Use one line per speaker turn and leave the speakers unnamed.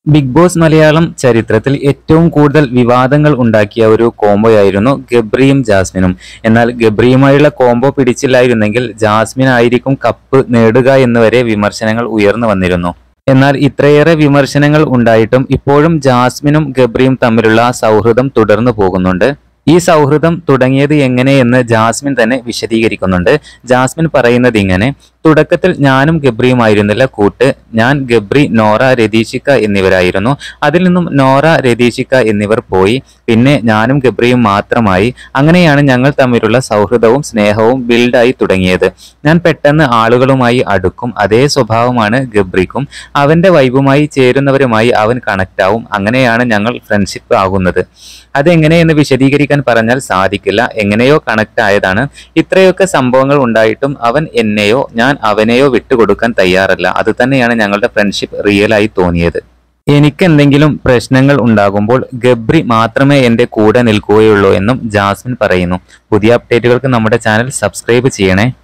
big boss Malayalam ചരിത്രത്തിൽ ഏറ്റവും കൂടുതൽ വിവാദങ്ങൾ ഉണ്ടാക്കിയ ഒരു കോംബോയായിരുന്നു ഗബ്രിയും ജാസ്മിനും എന്നാൽ ഗബ്രിയുമായുള്ള കോംബോ പിടിച്ചില്ലായിരുന്നെങ്കിൽ ജാസ്മിൻ ആയിരിക്കും കപ്പ് നേടുക എന്നുവരെ വിമർശനങ്ങൾ ഉയർന്നു വന്നിരുന്നു എന്നാൽ ഇത്രയേറെ വിമർശനങ്ങൾ ഉണ്ടായിട്ടും ഇപ്പോഴും ജാസ്മിനും ഗബ്രിയും തമ്മിലുള്ള സൗഹൃദം തുടർന്നു പോകുന്നുണ്ട് ഈ സൗഹൃദം തുടങ്ങിയത് എങ്ങനെയെന്ന് ജാസ്മിൻ തന്നെ വിശദീകരിക്കുന്നുണ്ട് ജാസ്മിൻ പറയുന്നത് ഇങ്ങനെ തുടക്കത്തിൽ ഞാനും ഗബ്രിയുമായിരുന്നില്ല കൂട്ട് ഞാൻ ഗബ്രി നോറ രതീഷിക്ക എന്നിവരായിരുന്നു അതിൽ നിന്നും നോറ രതീഷിക്ക എന്നിവർ പോയി പിന്നെ ഞാനും ഗബ്രിയും മാത്രമായി അങ്ങനെയാണ് ഞങ്ങൾ തമ്മിലുള്ള സൗഹൃദവും സ്നേഹവും ബിൽഡായി തുടങ്ങിയത് ഞാൻ പെട്ടെന്ന് ആളുകളുമായി അടുക്കും അതേ സ്വഭാവമാണ് ഗബ്രിക്കും അവന്റെ വൈബുമായി ചേരുന്നവരുമായി അവൻ കണക്ട് ആവും അങ്ങനെയാണ് ഞങ്ങൾ ഫ്രണ്ട്ഷിപ്പ് ആകുന്നത് അതെങ്ങനെയെന്ന് വിശദീകരിക്കാൻ പറഞ്ഞാൽ സാധിക്കില്ല എങ്ങനെയോ കണക്ട് ആയതാണ് ഇത്രയൊക്കെ സംഭവങ്ങൾ ഉണ്ടായിട്ടും അവൻ എന്നെയോ ഞാൻ അവനെയോ വിട്ടുകൊടുക്കാൻ തയ്യാറല്ല അത് തന്നെയാണ് ഞങ്ങളുടെ ഫ്രണ്ട്ഷിപ്പ് റിയലായി തോന്നിയത് എനിക്ക് എന്തെങ്കിലും പ്രശ്നങ്ങൾ ഉണ്ടാകുമ്പോൾ ഗബ്രി മാത്രമേ എൻ്റെ കൂടെ നിൽക്കുകയുള്ളൂ എന്നും ജാസ്മിൻ പറയുന്നു പുതിയ അപ്ഡേറ്റുകൾക്ക് നമ്മുടെ ചാനൽ സബ്സ്ക്രൈബ് ചെയ്യണേ